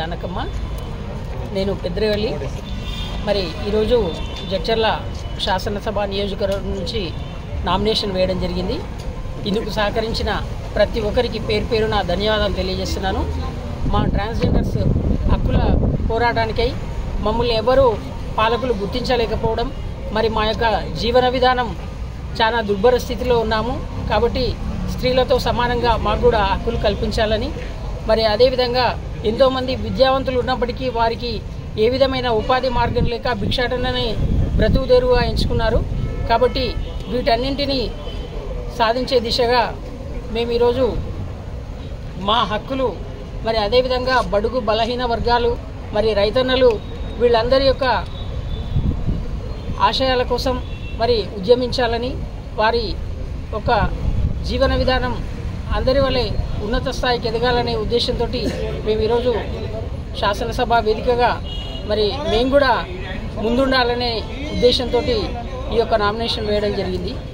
జానకమ్మ నేను పెద్దిరవల్లి మరి ఈరోజు జడ్చర్ల శాసనసభ నియోజకవర్గం నుంచి నామినేషన్ వేయడం జరిగింది ఇందుకు సహకరించిన ప్రతి ఒక్కరికి పేరు పేరున ధన్యవాదాలు తెలియజేస్తున్నాను మా ట్రాన్స్జెండర్స్ హక్కుల పోరాటానికై మమ్మల్ని ఎవరు పాలకులు గుర్తించలేకపోవడం మరి మా యొక్క జీవన విధానం చాలా దుర్భర స్థితిలో ఉన్నాము కాబట్టి స్త్రీలతో సమానంగా మాకు కూడా హక్కులు కల్పించాలని మరి అదేవిధంగా ఎంతోమంది విద్యావంతులు ఉన్నప్పటికీ వారికి ఏ విధమైన ఉపాధి మార్గం లేక భిక్షాటనని బ్రతుకు తెరువుగా ఎంచుకున్నారు కాబట్టి వీటన్నింటినీ సాధించే దిశగా మేము ఈరోజు మా హక్కులు మరి అదేవిధంగా బడుగు బలహీన వర్గాలు మరి రైతన్నలు వీళ్ళందరి యొక్క ఆశయాల కోసం మరి ఉద్యమించాలని వారి ఒక జీవన విధానం అందరి వలె ఉన్నత స్థాయికి ఎదగాలనే ఉద్దేశంతో మేము ఈరోజు శాసనసభ వేదికగా మరి మేము కూడా ముందుండాలనే ఉద్దేశంతో ఈ యొక్క నామినేషన్ వేయడం జరిగింది